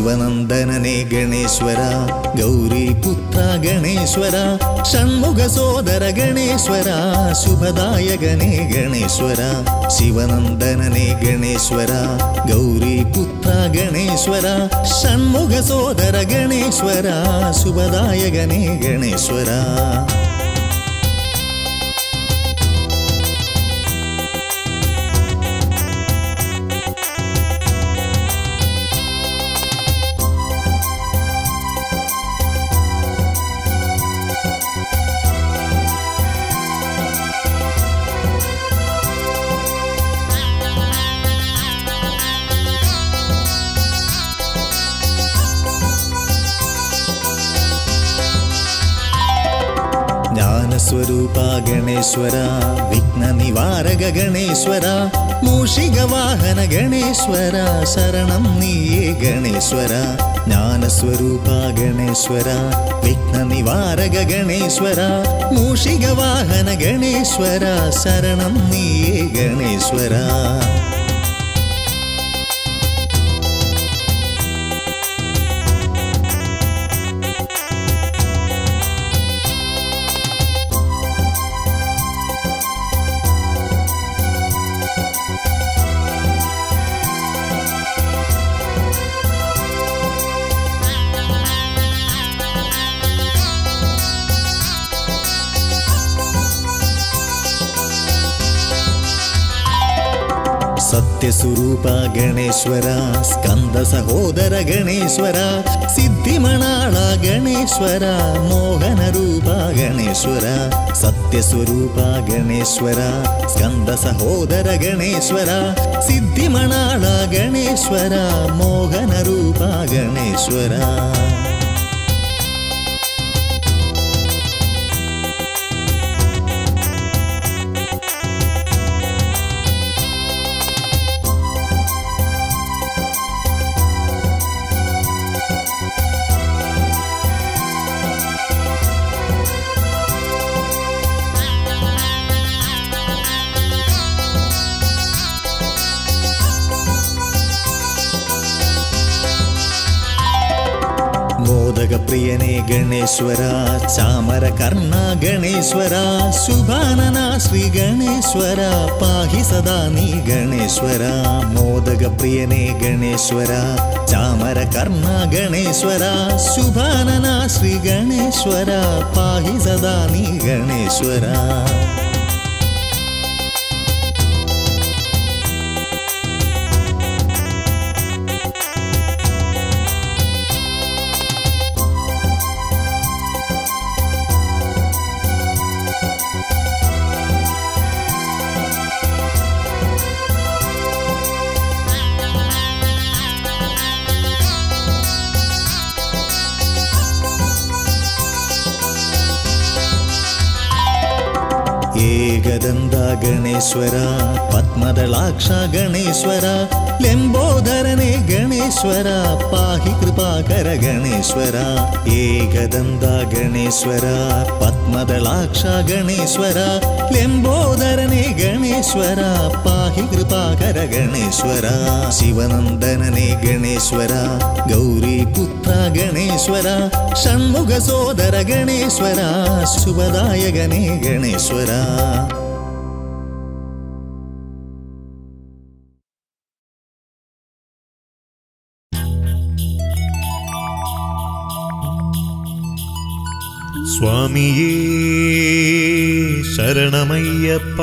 ശിവനന്ദനനെ ഗണേശ്വര ഗൗരീപുത്ര ഗണേശ്വര ഷൺമുഖ സോദര ഗണേശ്വര ശുഭദായകനെ ഗണേശ്വര ശിവനന്ദനനെ ഗണേശ്വര ഗൗരീപുത്ര ഗണേശ്വര ഷൺമുഖ സോദര ഗണേശ്വര ശുഭദായകനെ ഗണേശ്വര ജ്ഞാനസ്വരൂപ ഗണേശ്വര വിഘ്ന നിവാരക ഗണേശ്വര മൂഷിക വാഹന ഗണേശ്വര ശരണം നീയേ ഗണേശ്വര ജ്ഞാനസ്വരൂപ ഗണേശ്വര വിഘ്ന നിവാരക ഗണേശ്വര മൂഷിക വാഹന ഗണേശ്വര ശരണം നീയേ ഗണേശ്വര സത്യസ്വരൂപ ഗണേശ്വര സ്കന്ദ സഹോദര ഗണേശ്വര സിദ്ധിമണാള ഗണേശ്വര മോഹന രൂപ ഗണേശ്വര സത്യസ്വരൂപ ഗണേശ്വര സ്കന്ദ സഹോദര ഗണേശ്വര സിദ്ധിമണാള ഗണേശ്വര മോഹന രൂപ ഗണേശ്വര മോദകപ്രിയനെ ഗണേശ്വര ചാമര കർണ ഗണേശ്വര ശുഭാനന ശ്രീ ഗണേശ്വര പാഹി സദാ നീ ഗണേശ്വര മോദകപ്രിയനെ ഗണേശ്വര ചാമര കർണ ഗണേശ്വര ശുഭാനന ശ്രീ ഗണേശ്വര പാഹി സദാ നീ ഗണേശ്വര ഏകദന്ത ഗണേശ്വര പത്മദളാക്ഷ ഗണേശ്വര ലംബോദരനെ ഗണേശ്വര പാഹി കൃപാകര ഗണേശ്വര ഏകദന്ത ഗണേശ്വര പത്മദളാക്ഷ ഗണേശ്വര ലംബോദരനെ ഗണേശ്വര പാഹി കൃപാകര ഗണേശ്വര ശിവനന്ദനനെ ഗണേശ്വര ഗൗരീപുത്ര ഗണേശ്വര ഷൺമുഖ സോദര ഗണേശ്വര ശുഭദായകനെ ഗണേശ്വര സ്വാമിയേ ശരണമയ്യപ്പ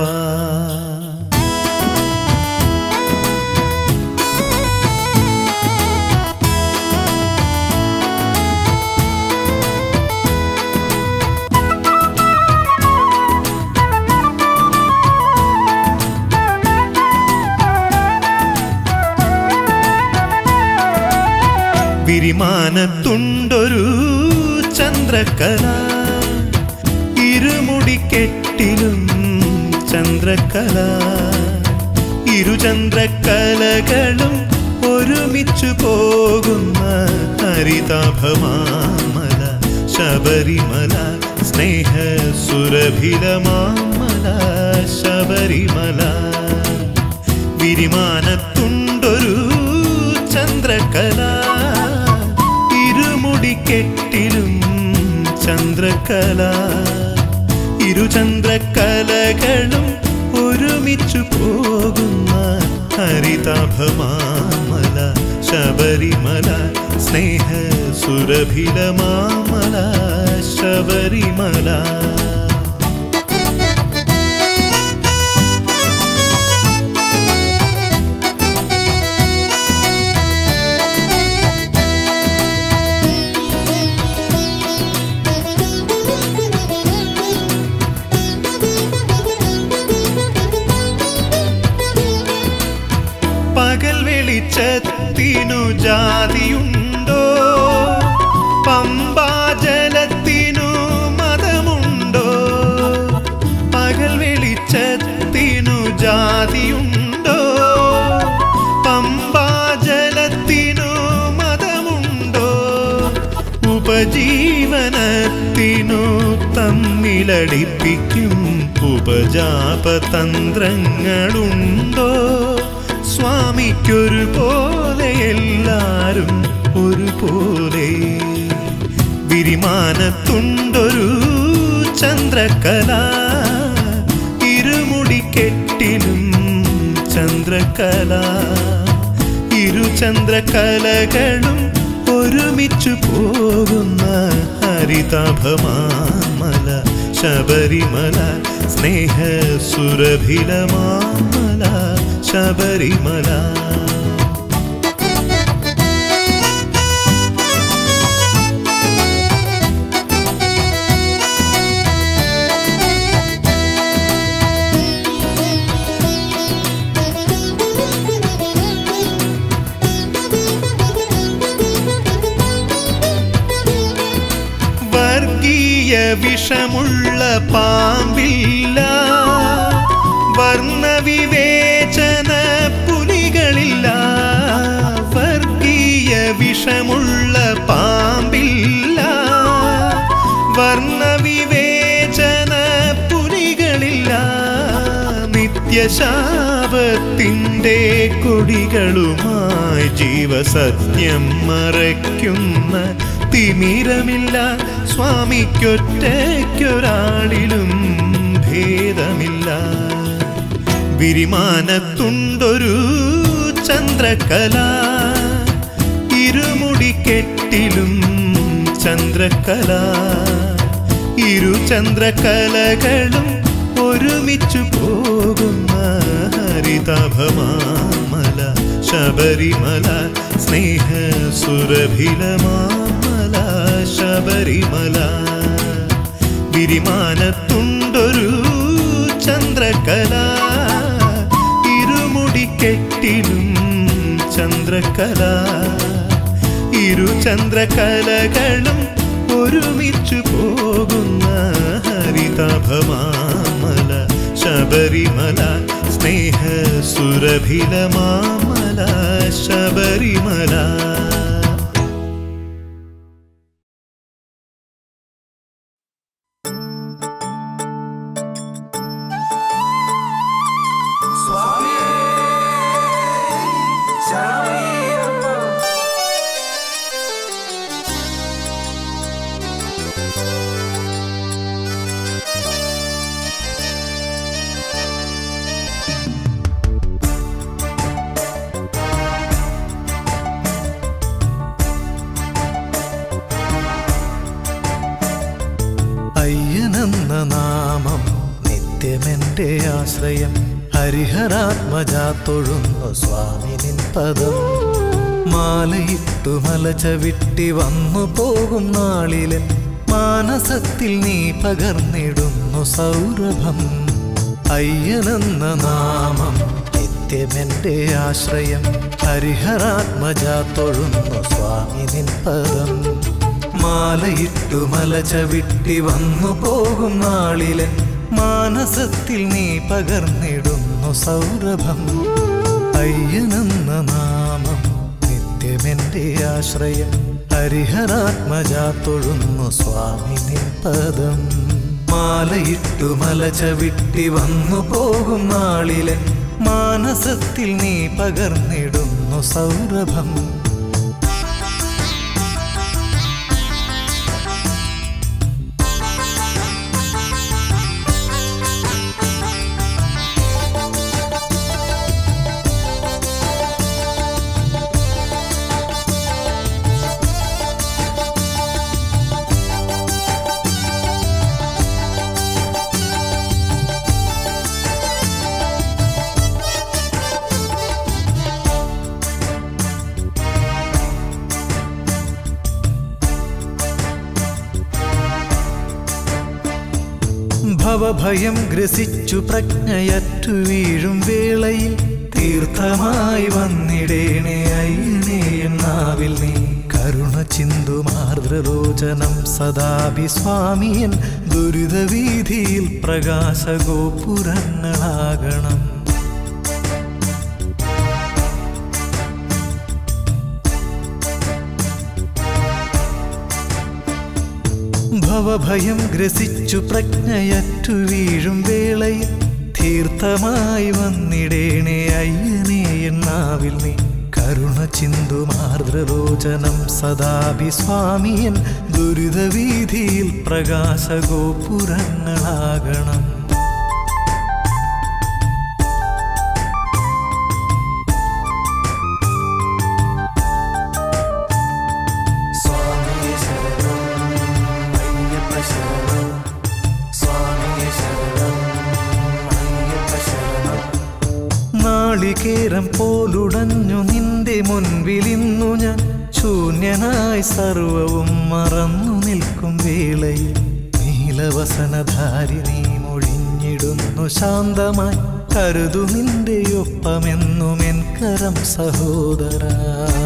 വിരിമാനത്തുണ്ടൊരു ചന്ദ്രക്കല ഇരുമുടിക്കെട്ടിലും ചന്ദ്രക്കല ഇരുചന്ദ്രക്കലകളും ഒരുമിച്ചു പോകുന്ന ഹരിതാഭമാമല ശബരിമല സ്നേഹ സുരഭിലമാമല ശബരിമല വിരിമാനത്തുണ്ടൊരു ചന്ദ്രകല ചന്ദ്രകല ഇരുചന്ദ്രകലകളും ഒരുമിച്ചു പോകുന്ന ഹരിതാഭമാമല ശബരിമല സ്നേഹ സുരഭിലമാമല ശബരിമല പകൽ വെളിച്ചത്തിനു ജാതിയുണ്ടോ പമ്പാജലത്തിനു മതമുണ്ടോ പകൽ വെളിച്ചത്തിനു ജാതിയുണ്ടോ പമ്പാജലത്തിനു മതമുണ്ടോ ഉപജീവനത്തിനു തമ്മിലടിപ്പിക്കും ഉപജാപതന്ത്രങ്ങളുണ്ടോ സ്വാമിക്കൊരു പോലെ എല്ലാരും ഒരുപോലെ വിരിമാനത്തുണ്ടൊരു ചന്ദ്രകല ഇരുമുടിക്കെട്ടിലും ചന്ദ്രകല ഇരു ചന്ദ്രകലകളും ഒരുമിച്ചു പോകുന്ന ഹരിതാഭമാമല ശബരിമല സ്നേഹ സുരഭിലമാമല ശബരിമല വർഗീയ വിഷമുള്ള പാമ്പില്ല വർണ്ണവിവേചന പുലികളില്ല വർഗീയ വിഷമുള്ള പാമ്പില്ല വർണ്ണവിവേചന പുലികളില്ല നിത്യശാപത്തിൻ്റെ കൊടികളുമായി ജീവസത്യം മറയ്ക്കുന്ന തിമിരമില്ല സ്വാമിക്കൊറ്റയ്ക്കൊരാളിലും ഭേദമില്ല വിരിമാനത്തുണ്ടൊരു ചന്ദ്രകല ഇരുമുടിക്കെട്ടിലും ചന്ദ്രകല ഇരു ചന്ദ്രകലകളും ഒരുമിച്ചു പോകുന്ന ഹരിതാഭമാമല ശബരിമല സ്നേഹ സുരഭിലമാമല ശബരിമല വിരിമാനത്തുണ്ടൊരു ചന്ദ്രകല ഇരുമുടിക്കെട്ടിലും ചന്ദ്രകല ഇരു ചന്ദ്രകലകളും ഒരുമിച്ചു പോകുന്ന ഹരിതാഭമാമല ശബരിമല സ്നേഹ സുരഭിലമാമല ശബരിമല അയ്യനെന്ന നാമം നിത്യമെന്റെ ആശ്രയം ഹരിഹരാത്മജാ തൊഴുന്നു സ്വാമിനിൻ പദം മാലയിട്ടു മല ചവിട്ടി വന്നു പോകും നാളിലൻ മാനസത്തിൽ നീ പകർന്നിടുന്നു സൗരഭം അയ്യനെന്ന നാമം നിത്യമെന്റെ ആശ്രയം ഹരിഹരാത്മജാ തൊഴുന്നു സ്വാമിനിൻ പദം മാലയിട്ടു മല ചവിട്ടി വന്നു പോകും നാളിലൻ മാനസത്തിൽ നീ പകർന്നിടുന്നു സൗരഭം അയ്യനെന്ന നാമം നിത്യമെന്റെ ആശ്രയം ഹരിഹരാത്മജാ തൊഴുന്നു സ്വാമിനിൻ പദം മാലയിട്ടു മല ചവിട്ടി വന്നു പോകും നാളിലൻ മാനസത്തിൽ നീ പകർന്നിടുന്നു സൗരഭം ഭവഭയം ഗ്രസിച്ചു പ്രജ്ഞയറ്റു വീഴും വേളയിൽ തീർത്ഥമായി വന്നിടേണേ അയ്യനേ എന്നാവിൽ നീ കരുണ ചിന്തു മാർദ്രലോചനം സദാഭി സ്വാമിയൻ ദുരിതവീതിയിൽ പ്രകാശഗോപുരങ്ങളാകണം ഭവഭയം ഗ്രസിച്ചു പ്രജ്ഞയറ്റു വീഴും വേളയിൽ തീർത്ഥമായി വന്നിടേണേ അയ്യനേ എന്നാവിൽ നീ കരുണ ചിന്തു മാർദ്രലോചനം സദാഭി സ്വാമിയൻ ദുരിതവീതിയിൽ പ്രകാശഗോപുരങ്ങളാകണം സ്വാമിയേ ശരണം അയ്യപ്പ ശരണം സ്വാമിയേ ശരണം അയ്യപ്പ ശരണം നാളികേരം പോലുടഞ്ഞു നിന്റെ മുൻപിലിന്നു ഞാൻ ശൂന്യനായി സർവവും മറന്നു നിൽക്കും വേളയിൽ നീലവസനധാരി നീ മൊഴിഞ്ഞിടുന്നു ശാന്തമായി കരുതു നിന്റെ ഒപ്പമെന്നും എൻ കരം സഹോദരാ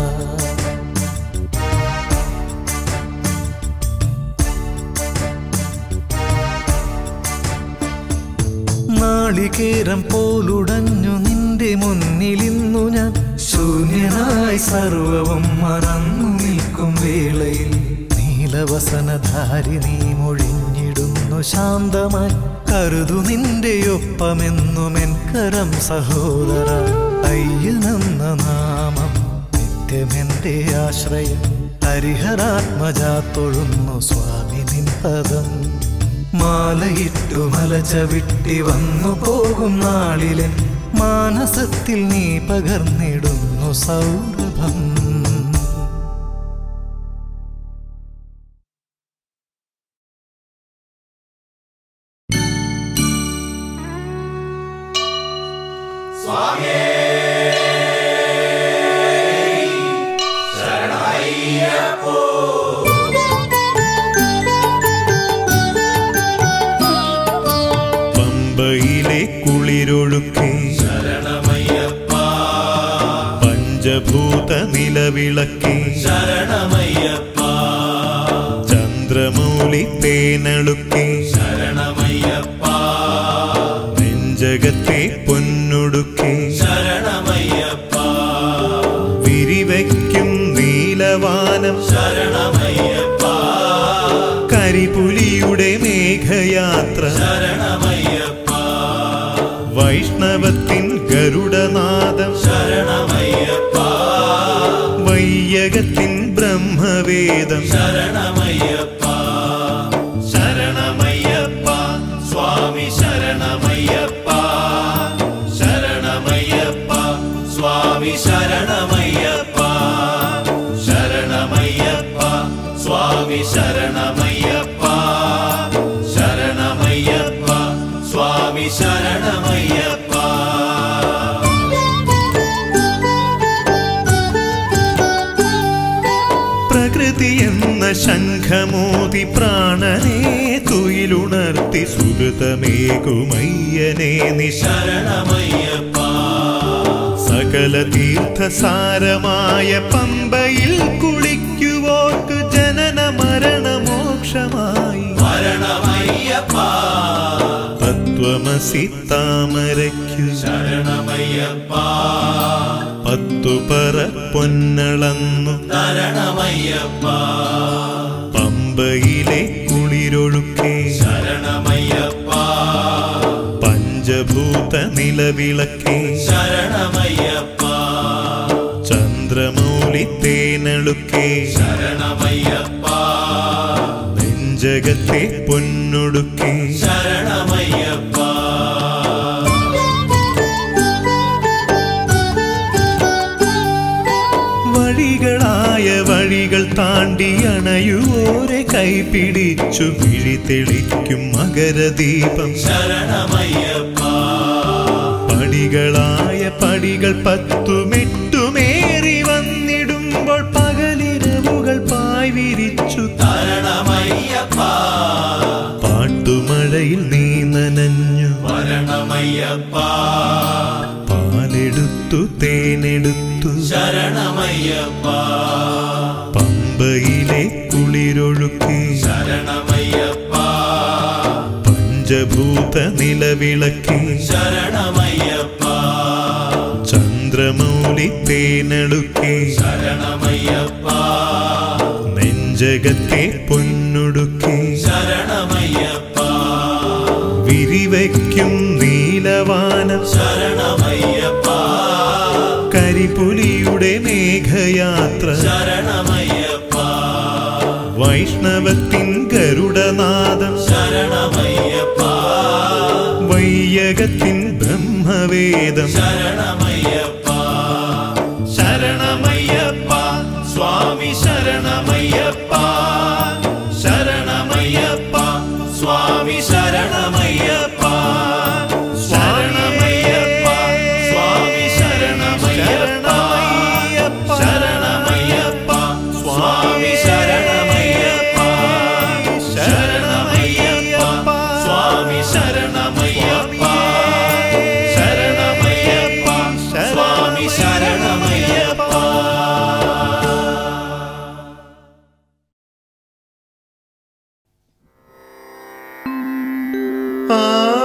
നാളികേരം പോലുടഞ്ഞു നിന്റെ മുന്നിലിന്നു ഞാൻ ശൂന്യനായി സർവവും മറന്നു നിൽക്കും വേളയിൽ നീലവസനധാരി നീ മൊഴിഞ്ഞിടുന്നു ശാന്തമായി കരുതു നിന്റെ ഒപ്പമെന്നും എൻ കരം സഹോദര അയ്യനെന്ന നാമം നിത്യമെന്റെ ആശ്രയം ഹരിഹരാത്മജാ തൊഴുന്നു സ്വാമി നിൻ പദം മാലയിട്ടു മല ചവിട്ടി വന്നു പോകും നാളിലെ മാനസത്തിൽ നീ പകർന്നിടുന്നു സൗരഭം പമ്പയിലെ കുളിരൊഴുക്കെ പഞ്ചഭൂത നിലവിളക്കെ ചന്ദ്രമൗലി തേനളുക്കെ നെഞ്ചകത്തെ പൊന്നുടുക്കെ വിരിവയ്ക്കും നീലവാനം കരിപുലിയുടെ മേഘയാത്ര വൈഷ്ണവത്തിൻ ഗരുഡനാദം വൈയകത്തിൻ ബ്രഹ്മവേദം ശരണമയ്യപ്പ സ്വാമി ശരണമയ്യപ്പ ശരണമയ്യപ്പ സ്വാമി ശരണമയ്യപ്പ ശരണമയ്യപ്പ സ്വാമി ശരണമയ്യപ്പ ശരണമയ്യപ്പ സ്വാമി ശരണമയ്യപ്പ പ്രകൃതി എന്ന ശംഖമോതി പ്രാണനെ തുയിലുണർത്തി സുഹൃതമേകുമയ്യനെ നിശരണമയ്യപ്പ സകല തീർത്ഥസാരമായ പമ്പയിൽ കുളിക്കുവോർക്ക് ജനന മരണ മോക്ഷമായി മരണമയ്യപ്പ തത്വമസി താമരയ്ക്കു ശരണമയ്യപ്പ പത്തു പറ പൊന്നളന്നു തരണമയ്യപ്പ പമ്പയിലെ കുളിരൊഴുക്കെ ശരണമയ്യപ്പ പഞ്ചഭൂത നിലവിളക്കെ ശരണമയ്യപ്പ ചന്ദ്രമൗലി തേനളുക്കെ ശരണമയ്യപ്പ നെഞ്ചകത്തെ പൊന്നുടുക്കെ ശരണമയ്യപ്പ വഴികളായ വഴികൾ താണ്ടി അണയുവോരെ കൈപിടിച്ചു വിഴി തെളിക്കും മകരദീപം ശരണമയ്യപ്പ പടികളായ പടികൾ പത്തുമെട്ടുമേറി വന്നിടുമ്പോൾ പകലിരവുകൾ പായ് വിരിച്ചു തരണമയ്യപ്പ പാട്ടുമഴയിൽ നീ ശരണമയ്യപ്പ പാലെടുത്തു തേനെടുത്തു ശരണമയ്യപ്പ പമ്പയിലെ കുളിരൊഴുക്കി ശരണമയ്യപ്പ പഞ്ചഭൂത നിലവിളക്കി ശരണമയ്യപ്പ ചന്ദ്രമൗലി തേനടുക്കി ശരണമയ്യപ്പ നെഞ്ചകത്തെ പൊന്നുടുക്കി ശരണമയ്യപ്പ വിരിവയ്ക്കും നീലവാനം ശരണമയ്യപ്പ കരിപുലിയുടെ മേഘയാത്ര ശരണമയ്യപ്പ വൈഷ്ണവത്തിൻ ഗരുഡനാദം ശരണമയ്യപ്പ വൈയകത്തിൻ ബ്രഹ്മവേദം ശരണമയ്യപ്പ ശരണമയ്യപ്പ സ്വാമി ശരണമയ്യപ്പ ശരണമയ്യപ്പ സ്വാമി ശരണമയ്യപ്പ ശരണമയ്യപ്പ സ്വാമി ശരണമയ്യപ്പ ശരണമയ്യപ്പ സ്വാമി ശരണമയ്യപ്പ ശരണമയ്യപ്പ സ്വാമി ശരണമയ്യപ്പ ശരണമയ്യപ്പ സ്വാമി ശരണമയ്യപ്പ ആ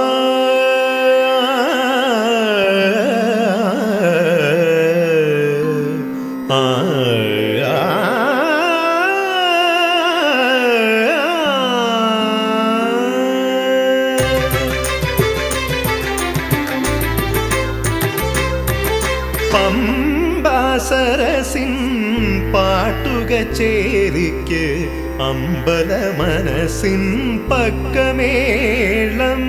ആ പമ്പാസരസിൻ പാട്ടുക ചേരിക്ക് അമ്പല മനസ്സിൻ പക്കമേളം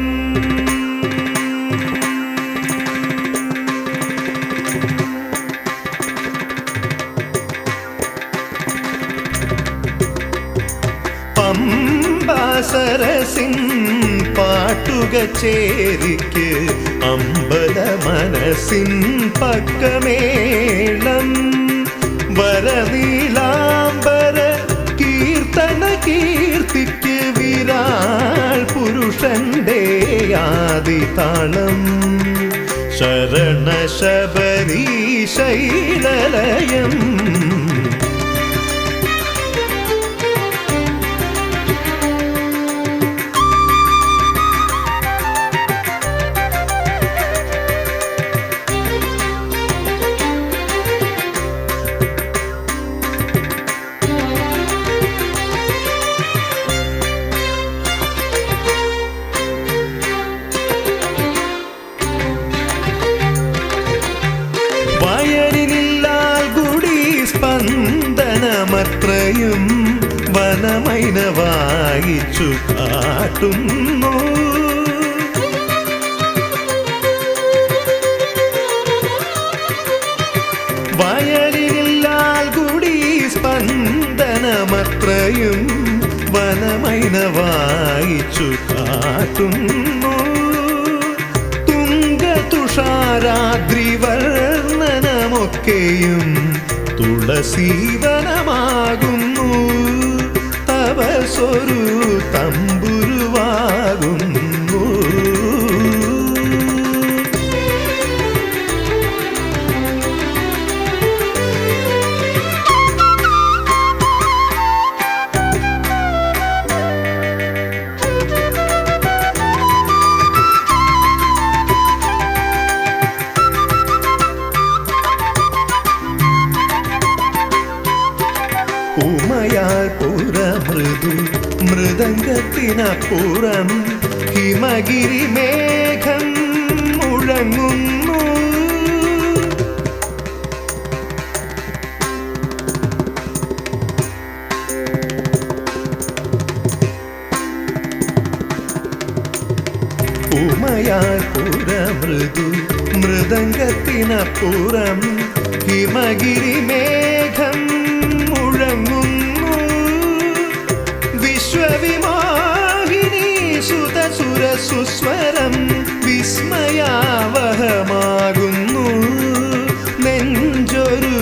പമ്പാസരസിൻ പാട്ടുക ചേരിക്ക് അമ്പല മനസ്സിൻ പക്കമേളം വരനീലാംബര കീർത്തന കീർത്തിക്ക് വിരാൾ പുരുഷന്റെ ആദിതാളം ശരണ ശബരീ ശൈലലയം വയലിനില്ലാൽ ഗുടി സ്പന്ദനമത്രയും വനമൈന വായിച്ചു കാട്ടുന്നു വയലിനില്ലാൽ ഗുടി സ്പന്ദനമത്രയും വനമൈന വായിച്ചു കാട്ടുന്നു തുംഗതുഷാരാദ്രിവർണ്ണനമൊക്കെയും തുളസീവനമാകുന്നു തപസ്വരു തമ്പുരുവാകുന്നു ഉമയാൽ പുറമൃദു മൃദംഗത്തിനപ്പുറം ഹിമഗിരി മേഘം മുഴങ്ങുന്നു ഉമയാൽ പുറമൃദു മൃദംഗത്തിനപ്പുറം ഹിമഗിരി മേഘം മുഴങ്ങുന്നു വിശ്വവിമോഹിനി സുതസുര സുസ്വരം വിസ്മയാവഹമാകുന്നു നെഞ്ചൊരു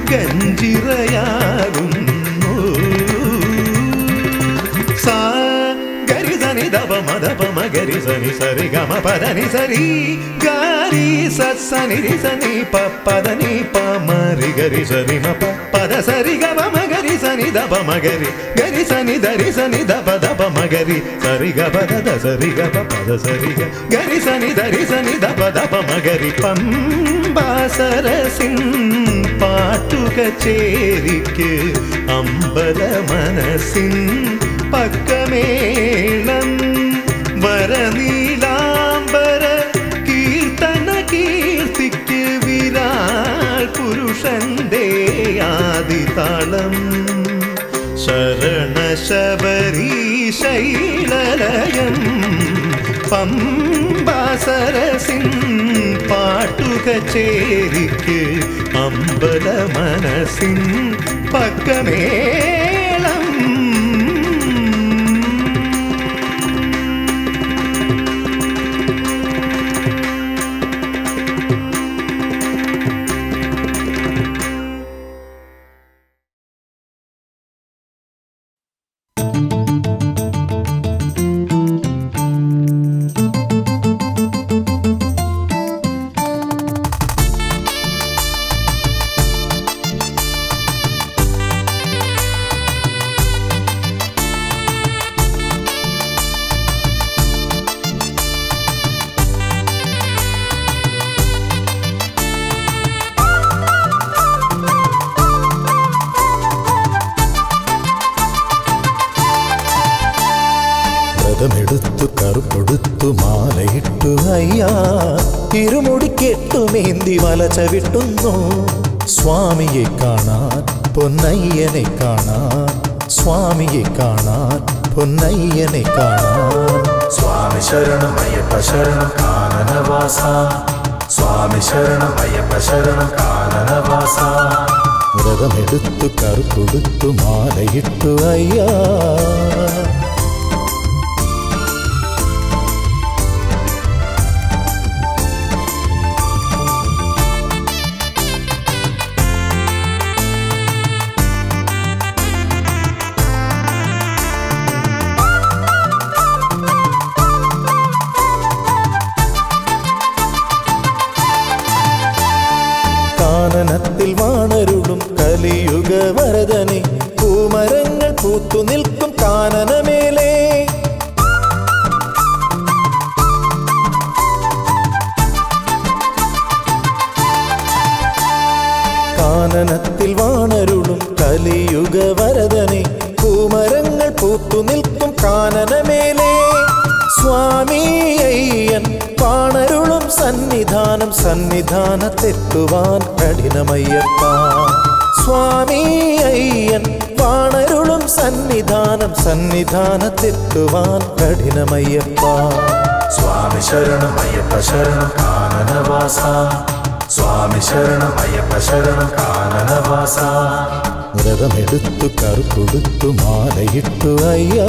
ഗഞ്ചിറയാകുന്നു സാ ഗരിസനി ദപ മദപ മഗരിസനി ని సరి గమ పద ని సరి గారి సత్స ని రి స ని ప పద ని ప మరి గరి సరి మ ప పద సరి గమ మగరి స ని ద ప మగరి గరి స ని దరి స ని ద ప ద ప మగరి సరి గ పద ద సరి గ ప పద సరి గ గరి స ని దరి స ని ద ప ద ప మగరి പമ്പാ സരസിൻ പാട്ടുക ചേരിക്ക് അമ്പല മനസ്സിൻ പക്കമേളം വരനീലാംബര കീർത്തന കീർത്തിക്ക് വിരാൾ പുരുഷന്റെ ആദിതാളം ശരണ ശബരി ശൈലലയം പമ്പാസരസിൻ പാട്ടുകച്ചേരിക്ക് അമ്പല മനസ്സിൻ പക്കമേളം വ്രതമെടുത്തു കറുപ്പൊടുത്തു മാലയിട്ടു അയ്യാ ഇരുമുടി കെട്ടുമേന്തി വല ചവിട്ടുന്നു സ്വാമിയെ കാണാൻ പൊന്നയ്യനെ കാണാൻ സ്വാമിയെ കാണാൻ പൊന്നയ്യനെ കാണാൻ സ്വാമി ശരണം അയ്യപ്പ ശരണം കാനനവാസ സ്വാമി ശരണം അയ്യപ്പ ശരണം കാനനവാസ വ്രതമെടുത്തു കറുപ്പൊടുത്തു മാലയിട്ടു അയ്യാ കാനനത്തിൽ വാണരുളും കലിയുഗ വരദനെ പൂമരങ്ങൾ പൂത്തു നിൽക്കും കാനനമേലേ കാനനത്തിൽ വാണരുളും കലിയുഗ വരദനെ പൂമരങ്ങൾ പൂത്തു നിൽക്കും കാനനമേലേ സ്വാമി അയ്യൻ പാണരുളും സന്നിധാനം സന്നിധാനത്തെത്തുവാൻ കഠിനമയ്യപ്പ സ്വാമി അയ്യൻ പാണരുളും സന്നിധാനം സന്നിധാനത്തെത്തുവാൻ കഠിനമയ്യപ്പ സ്വാമി ശരണം അയ്യപ്പ ശരണം കാനനവാസ സ്വാമി ശരണം അയ്യപ്പ ശരണം കാനനവാസ വ്രതമെടുത്തു കറുക്കൊടുത്തു മാലയിട്ടു അയ്യാ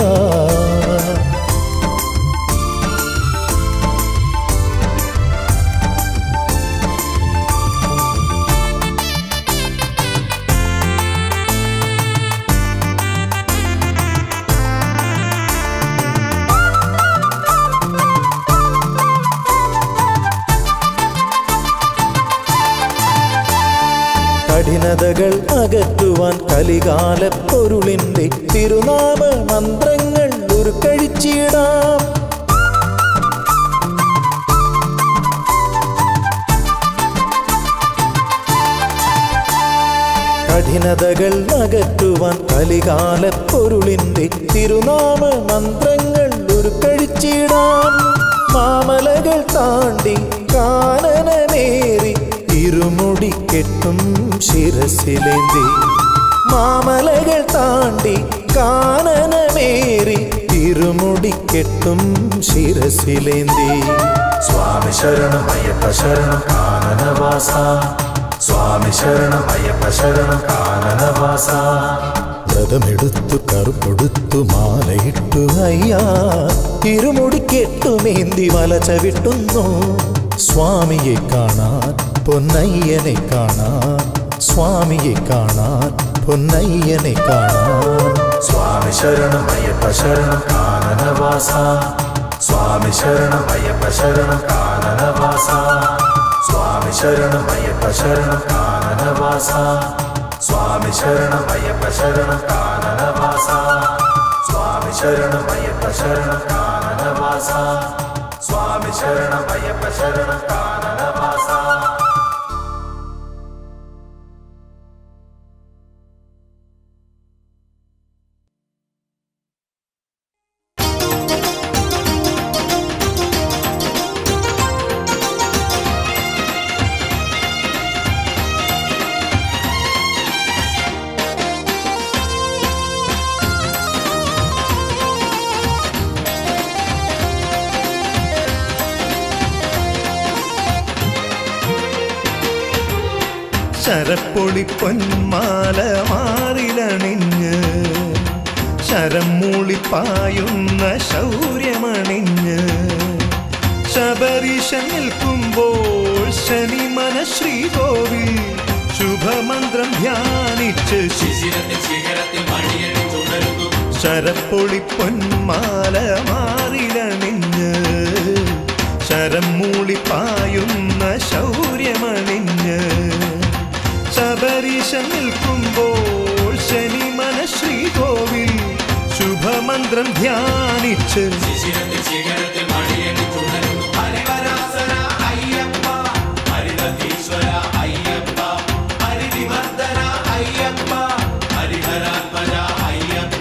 കഠിനതകൾ അകറ്റുവാൻ കലികാല പൊരുളിന്റെ തിരുനാമ മന്ത്രങ്ങൾ ഉരുക്കഴിച്ചിടാം കഠിനതകൾ അകറ്റുവാൻ കലികാല പൊരുളിന്റെ തിരുനാമ മന്ത്രങ്ങൾ ഉരുക്കഴിച്ചിടാം മാമലകൾ താണ്ടി കാനനമേറി ഇരുമുടി കെട്ടും ശിരസിലേന്തി മാമലകൾ താണ്ടി കാനനമേറി ഇരുമുടി കെട്ടും ശിരസിലേന്തി സ്വാമി ശരണം അയ്യപ്പ ശരണം കാനനവാസ സ്വാമി ശരണം അയ്യപ്പ ശരണം കാനനവാസ വ്രതമെടുത്തു കറുപ്പൊടുത്തു മാലയിട്ടു അയ്യാ ഇരുമുടി കെട്ടുമേന്തി വല ചവിട്ടുന്നു സ്വാമിയെ കാണാൻ പൊന്നയ്യനെ കാണാൻ സ്വാമിയെ കാണാൻ പൊന്നയ്യനെ കാണാൻ സ്വാമി ശരണം അയ്യപ്പ ശരണം കാനനവാസ സ്വാമി ശരണം അയ്യപ്പ ശരണം കാനനവാസ സ്വാമി ശരണം അയ്യപ്പ ശരണം കാനനവാസ സ്വാമി ശരണം അയ്യപ്പ ശരണം കാനനവാസ സ്വാമി ശരണം അയ്യപ്പ ശരണം കാനനവാസ സ്വാമി ശരണം അയ്യപ്പ ശരണം കാനനവാസ ശരപ്പൊളി പൊന്മാല മാറിലണിഞ്ഞ് ശരം മൂളിപ്പായുന്ന ശൗര്യമണിഞ്ഞ് ശബരിശ നിൽക്കുമ്പോൾ ശനിമന ശ്രീകോവിൽ ശുഭമന്ത്രം ധ്യാനിച്ച് ശിശിരത്തിൽ ശിഖരത്തിൽ മണിയടി തുടരുന്നു ശരപ്പൊളി പൊന്മാല മാറിലണിഞ്ഞ് ശരം മൂളിപ്പായുന്ന ശൗര്യമണിഞ്ഞ് ശബരിശ നിൽക്കുമ്പോൾ ശനിമന ശ്രീകോവിൽ ശുഭമന്ത്രം ധ്യാനിച്ച് ശിശിരത്തിൽ ശിഖരത്തിൽ മണിയടി തുടരുന്നു ഹരിവരാസന അയ്യപ്പ ഹരിതീശ്വര അയ്യപ്പ ഹരിവിവർദ്ധന അയ്യപ്പ ഹരിഹരാത്മജ അയ്യപ്പ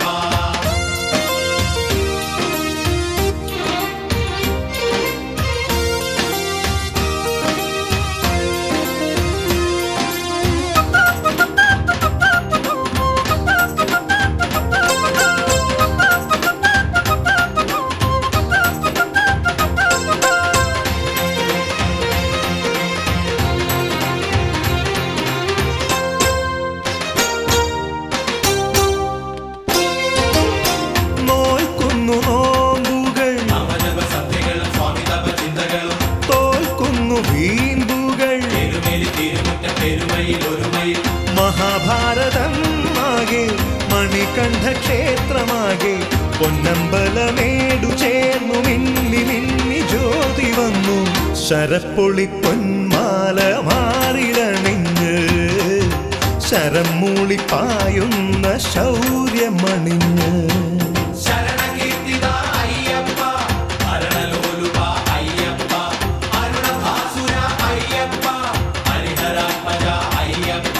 നോൽക്കുന്നു നോമ്പുകൾ നവജപ സന്ധ്യകളും സ്വാമി തപ ചിന്തകളും തോൽക്കുന്നു വീമ്പുകൾ പെരുമേലി തിരുമുറ്റ പെരുമയിൽ ഒരുമയിൽ മഹാഭാരതം ആകെ മണികണ്ഠ ക്ഷേത്രമാകെ പൊന്നമ്പലമേടു ചേർന്നു മിന്നി മിന്നി ജ്യോതി വന്നു ശരപ്പൊളി പൊന്മാല മാറിലണിഞ്ഞ് ശരം മൂളിപ്പായുന്ന ശൗര്യമണിഞ്ഞ് ശരണകീർത്തിത അയ്യപ്പ ഹരണലോലുപ അയ്യപ്പ അരുണഭാസുര അയ്യപ്പ ഹരിഹരാത്മജ അയ്യപ്പ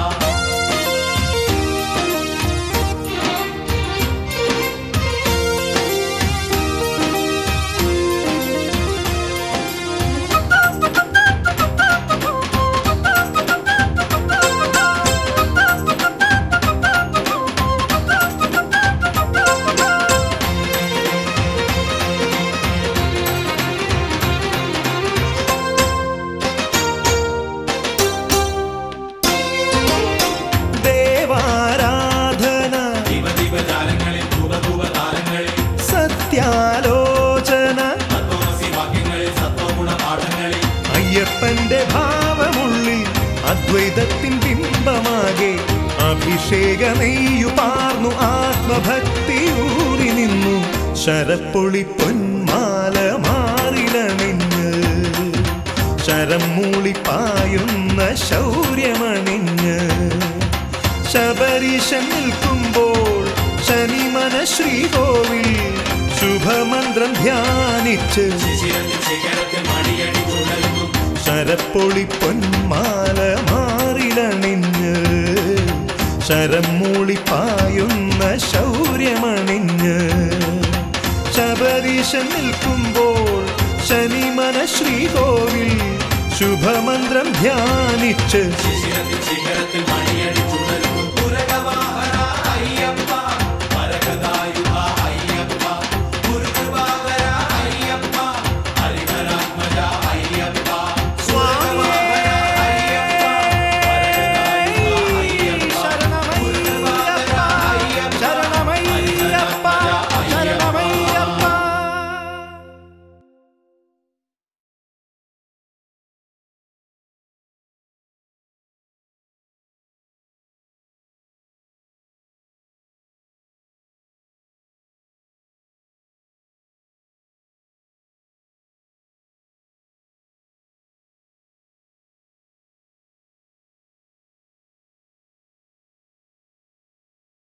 ദേവാരാധന ദിവദീപജാലങ്ങളിൽ ധൂപധൂപതാരങ്ങളിൽ സത്യാലോചന തത്വമസി വാക്യങ്ങളിൽ സത്വഗുണ പാഠങ്ങളിൽ അയ്യപ്പന്റെ ഭാവമുള്ളിൽ അദ്വൈതത്തിൻ ബിംബമാകെ അഭിഷേകമെയ്യു പാർന്നു ആത്മഭക്തിയൂറി നിന്നു ശരപ്പൊളി പൊന്മാല മാറിലണിഞ്ഞ് ശരം മൂളിപ്പായുന്ന ശൗര്യമണിഞ്ഞ് ശബരീശൻ നിൽക്കുമ്പോൾ ശനിമന ശ്രീകോവിൽ ശുഭമന്ത്രം ധ്യാനിച്ച് ശിശിരത്തിൽ ശിഖരത്തിൽ മണിയടി തുടരുന്നു ശരപ്പൊളി പൊന്മാല മാറിലണിഞ്ഞ് ശരം മൂളിപ്പായുന്ന ശൗര്യമണിഞ്ഞ് ശബരീശൻ നിൽക്കുമ്പോൾ ശനിമന ശ്രീകോവിൽ ശുഭമന്ത്രം ധ്യാനിച്ച് ശിശിരത്തിൽ ശിഖരത്തിൽ മണിയടി തുടരുന്നു